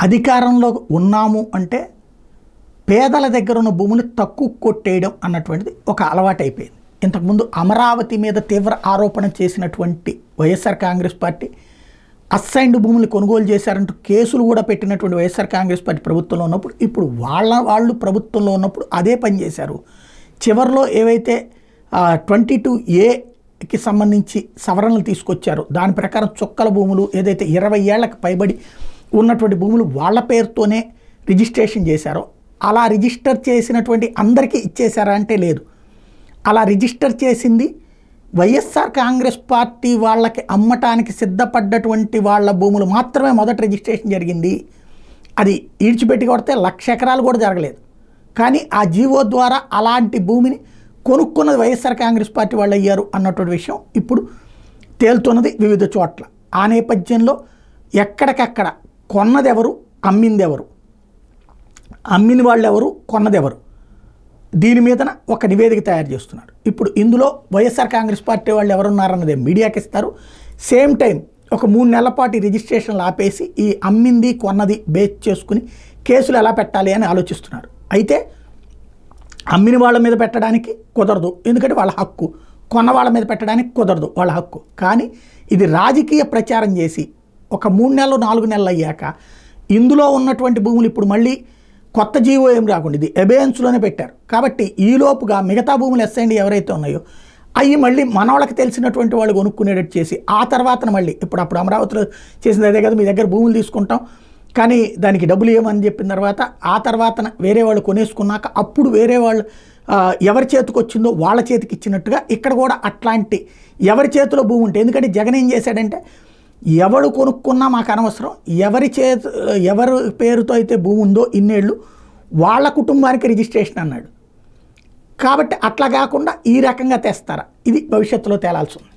అధికారంలో ఉన్నాము అంటే పేదల దగ్గర ఉన్న భూములు తక్కువ కొట్టేయడం అన్నటువంటిది ఒక అలవాటు అయిపోయింది ఇంతకుముందు అమరావతి మీద తీవ్ర ఆరోపణ చేసినటువంటి వైఎస్ఆర్ కాంగ్రెస్ పార్టీ అస్సైన్డ్ భూములు కొనుగోలు చేశారంటూ కేసులు కూడా పెట్టినటువంటి వైఎస్ఆర్ కాంగ్రెస్ పార్టీ ప్రభుత్వంలో ఉన్నప్పుడు ఇప్పుడు వాళ్ళ వాళ్ళు ప్రభుత్వంలో ఉన్నప్పుడు అదే పని చేశారు చివరిలో ఏవైతే ట్వంటీ టూ ఏకి సంబంధించి సవరణలు తీసుకొచ్చారో దాని ప్రకారం చుక్కల భూములు ఏదైతే ఇరవై ఏళ్లకు పైబడి ఉన్నటువంటి భూములు వాళ్ళ పేరుతోనే రిజిస్ట్రేషన్ చేశారో అలా రిజిస్టర్ చేసినటువంటి అందరికీ ఇచ్చేశారా అంటే లేదు అలా రిజిస్టర్ చేసింది వైఎస్ఆర్ కాంగ్రెస్ పార్టీ వాళ్ళకి అమ్మటానికి సిద్ధపడ్డటువంటి వాళ్ళ భూములు మాత్రమే మొదట రిజిస్ట్రేషన్ జరిగింది అది ఈడ్చిపెట్టి కొడితే లక్ష ఎకరాలు కూడా జరగలేదు కానీ ఆ జీవో ద్వారా అలాంటి భూమిని కొనుక్కున్నది వైఎస్ఆర్ కాంగ్రెస్ పార్టీ వాళ్ళు అయ్యారు అన్నటువంటి విషయం ఇప్పుడు తేలుతున్నది వివిధ చోట్ల ఆ నేపథ్యంలో ఎక్కడికక్కడ కొన్నది ఎవరు అమ్మింది ఎవరు అమ్మిన వాళ్ళు ఎవరు కొన్నది ఎవరు దీని మీదన ఒక నివేదిక తయారు చేస్తున్నారు ఇప్పుడు ఇందులో వైఎస్ఆర్ కాంగ్రెస్ పార్టీ వాళ్ళు ఎవరున్నారన్నదే మీడియాకి ఇస్తారు సేమ్ టైం ఒక మూడు నెలల పాటు ఈ రిజిస్ట్రేషన్లు ఆపేసి ఈ అమ్మింది కొన్నది బేస్ చేసుకుని కేసులు ఎలా పెట్టాలి అని ఆలోచిస్తున్నారు అయితే అమ్మిన వాళ్ళ మీద పెట్టడానికి కుదరదు ఎందుకంటే వాళ్ళ హక్కు కొన్న వాళ్ళ మీద పెట్టడానికి కుదరదు వాళ్ళ హక్కు కానీ ఇది రాజకీయ ప్రచారం చేసి ఒక మూడు నెలలు నాలుగు నెలలు అయ్యాక ఇందులో ఉన్నటువంటి భూములు ఇప్పుడు మళ్ళీ కొత్త జీవో ఏం రాకుండా ఇది ఎబేయన్స్లోనే పెట్టారు కాబట్టి ఈలోపుగా మిగతా భూములు ఎస్ఐండి ఎవరైతే ఉన్నాయో అవి మళ్ళీ మన వాళ్ళకి తెలిసినటువంటి వాళ్ళు కొనుక్కునేటట్టు చేసి ఆ తర్వాత మళ్ళీ ఇప్పుడు అప్పుడు అమరావతిలో చేసింది అదే కదా మీ దగ్గర భూములు తీసుకుంటాం కానీ దానికి డబ్బులు ఇవ్వమని చెప్పిన తర్వాత ఆ తర్వాత వేరే వాళ్ళు కొనేసుకున్నాక అప్పుడు వేరే వాళ్ళు ఆ, ఎవరి చేతికి వచ్చిందో వాళ్ళ చేతికి ఇచ్చినట్టుగా ఇక్కడ కూడా అట్లాంటి ఎవరి చేతిలో భూమి ఉంటే ఎందుకంటే జగన్ ఏం చేశాడంటే ఎవడు కొనుక్కున్నా మాకు అనవసరం ఎవరి చేతి ఎవరి పేరుతో అయితే భూమి ఉందో ఇన్నేళ్ళు వాళ్ళ కుటుంబానికి రిజిస్ట్రేషన్ అన్నాడు కాబట్టి అట్లా కాకుండా ఈ రకంగా తెస్తారా ఇది భవిష్యత్తులో తేలాల్సి ఉంది